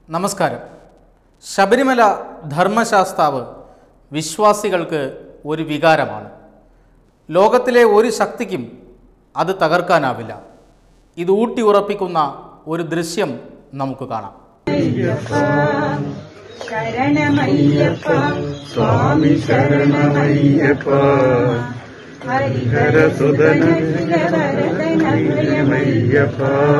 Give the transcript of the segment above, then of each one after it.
നമസ്കാരം ശബരിമല ധർമ്മശാസ്താവ് വിശ്വാസികൾക്ക് ഒരു വികാരമാണ് ലോകത്തിലെ ഒരു ശക്തിക്കും അത് തകർക്കാനാവില്ല ഇത് ഊട്ടി ഉറപ്പിക്കുന്ന ഒരു ദൃശ്യം നമുക്ക് കാണാം ശരണമയ്യപ്പ സ്വാമി ശരണമയ്യപ്പ ഹരിഹരസുതനമയ്യപ്പ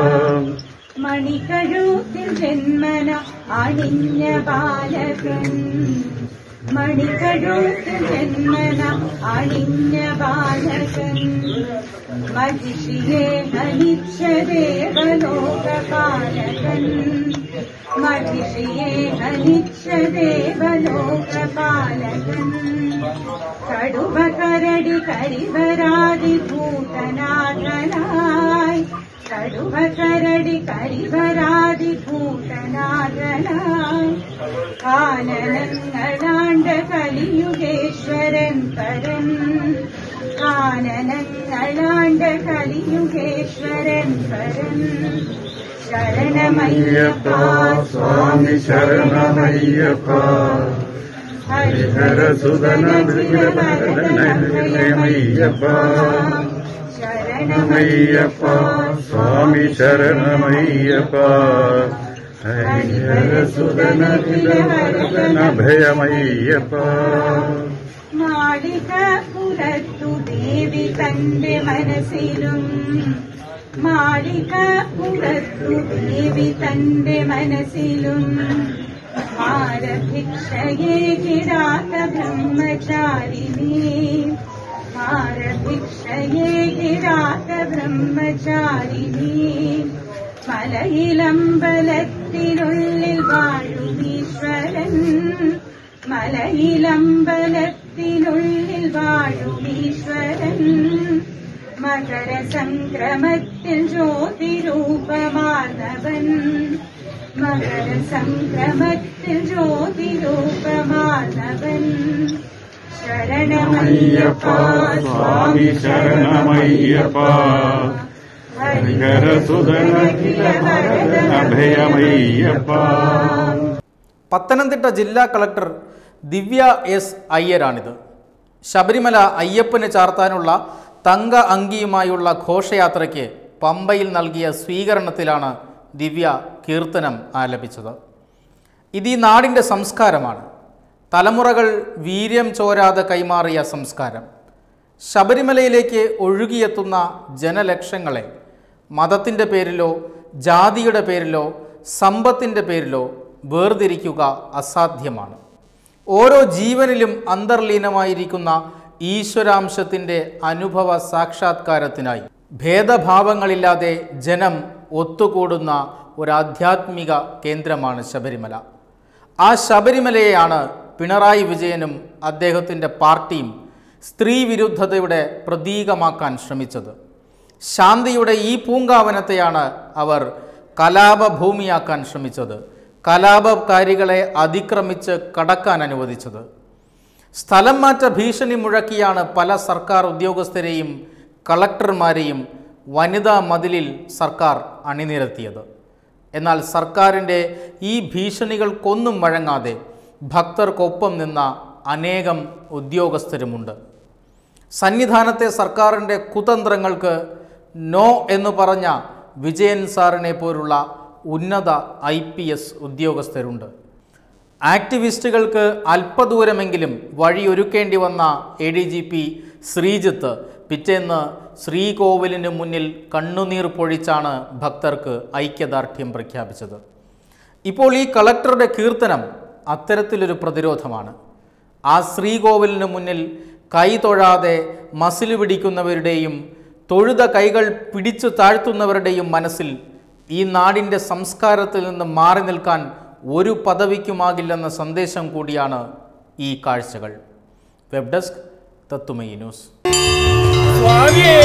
മണികഴുത്തിൽ ജന്മന അണിഞ്ഞ ബാലകൻ മണികഴുത്തിൽ ജന്മന അണിഞ്ഞ ബാലകൻ മഹിഷിയെ ഹനിച്ച ദേവലോകപാലകൻ മഹിഷിയെ ഹനിച്ച ദേവലോകപാലകൻ കടുവ കരടി കരിവരാതി ഭൂതനാഥനായി കടുവ കരടി കരിവരാതി ഭൂതനാഥനായി കാനനങ്ങളാണ്ട കലിയുഗേശ്വരൻ പരൻ കാനനങ്ങളാണ്ട കലിയുഗേശ്വരൻ പരൻ അയ്യപ്പ ശരണമയ്യപ്പ സ്വാമി ശരണമയ്യപ്പ ഹരിഹരസുതനമയ്യപ്പ ശരണമയ്യപ്പ സ്വാമി ശരണമയ്യപ്പ ഹരിഹരസുതനഭയമയ്യപ്പ മാളിക പുറത്തു ദേവി തന്റെ മനസ്സിലും മാളിക പുറത്തു ദേവി തന്റെ മനസ്സിലും ഭാരഭിക്ഷയെ കിരാത ബ്രഹ്മചാരിണി ഭാരഭിക്ഷയെ കിരാത ബ്രഹ്മചാരിണി മലയിലമ്പലത്തിനുള്ളിൽ വാഴുമീശ്വരൻ മലയിലമ്പലത്തിനുള്ളിൽ വാഴുമീശ്വരൻ മകര സംക്രമത്തിൽ ജ്യോതിരൂപമാർന്നവൻ മകര സംക്രമത്തിൽ ജ്യോതിരൂപമാർന്നവൻ അയ്യപ്പ സ്വാമി ശരണമയ്യപ്പ ഹരിഹരസുതനഭയമയ്യപ്പ പത്തനംതിട്ട ജില്ലാ കളക്ടർ ദിവ്യ എസ് അയ്യരാണിത് ശബരിമല അയ്യപ്പന് ചാർത്താനുള്ള തങ്ക അങ്കിയുമായുള്ള ഘോഷയാത്രയ്ക്ക് പമ്പയിൽ നൽകിയ സ്വീകരണത്തിലാണ് ദിവ്യ കീർത്തനം ആലപിച്ചത് ഇത് ഈ നാടിൻ്റെ സംസ്കാരമാണ് തലമുറകൾ വീര്യം ചോരാതെ കൈമാറിയ സംസ്കാരം ശബരിമലയിലേക്ക് ഒഴുകിയെത്തുന്ന ജനലക്ഷങ്ങളെ മതത്തിൻ്റെ പേരിലോ ജാതിയുടെ പേരിലോ സമ്പത്തിൻ്റെ പേരിലോ വേർതിരിക്കുക അസാധ്യമാണ് ഓരോ ജീവനിലും അന്തർലീനമായിരിക്കുന്ന ഈശ്വരാംശത്തിൻ്റെ അനുഭവ സാക്ഷാത്കാരത്തിനായി ഭേദഭാവങ്ങളില്ലാതെ ജനം ഒത്തുകൂടുന്ന ഒരു ആധ്യാത്മിക കേന്ദ്രമാണ് ശബരിമല ആ ശബരിമലയെയാണ് പിണറായി വിജയനും അദ്ദേഹത്തിൻ്റെ പാർട്ടിയും സ്ത്രീ വിരുദ്ധതയുടെ പ്രതീകമാക്കാൻ ശ്രമിച്ചത് ശാന്തിയുടെ ഈ പൂങ്കാവനത്തെയാണ് അവർ കലാപഭൂമിയാക്കാൻ ശ്രമിച്ചത് കലാപകാരികളെ അതിക്രമിച്ച് കടക്കാൻ അനുവദിച്ചത് സ്ഥലം മാറ്റ ഭീഷണി മുഴക്കിയാണ് പല സർക്കാർ ഉദ്യോഗസ്ഥരെയും കളക്ടർമാരെയും വനിതാ മതിലിൽ സർക്കാർ അണിനിരത്തിയത് എന്നാൽ സർക്കാരിൻ്റെ ഈ ഭീഷണികൾക്കൊന്നും വഴങ്ങാതെ ഭക്തർക്കൊപ്പം നിന്ന അനേകം ഉദ്യോഗസ്ഥരുമുണ്ട് സന്നിധാനത്തെ സർക്കാരിൻ്റെ കുതന്ത്രങ്ങൾക്ക് നോ എന്ന് പറഞ്ഞ വിജയൻ സാറിനെ പോലുള്ള ഉന്നത ഐ പി എസ് ഉദ്യോഗസ്ഥരുണ്ട് ആക്ടിവിസ്റ്റുകൾക്ക് അല്പദൂരമെങ്കിലും വഴിയൊരുക്കേണ്ടി വന്ന A D G P Sreejith പിറ്റേന്ന് ശ്രീകോവിലിന് മുന്നിൽ കണ്ണുനീർ പൊഴിച്ചാണ് ഭക്തർക്ക് ഐക്യദാർഢ്യം പ്രഖ്യാപിച്ചത് ഇപ്പോൾ ഈ കളക്ടറുടെ കീർത്തനം അത്തരത്തിലൊരു പ്രതിരോധമാണ് ആ ശ്രീകോവിലിന് മുന്നിൽ കൈ തൊഴാതെ മസില് പിടിക്കുന്നവരുടെയും തൊഴുത കൈകൾ പിടിച്ചു താഴ്ത്തുന്നവരുടെയും മനസ്സിൽ ഈ നാടിൻ്റെ സംസ്കാരത്തിൽ നിന്ന് മാറി നിൽക്കാൻ ഒരു പദവിക്കുമാകില്ലെന്ന സന്ദേശം കൂടിയാണ് ഈ കാഴ്ചകൾ വെബ് ഡെസ്ക് തത്തുമയി ന്യൂസ് സ്വാമിയേ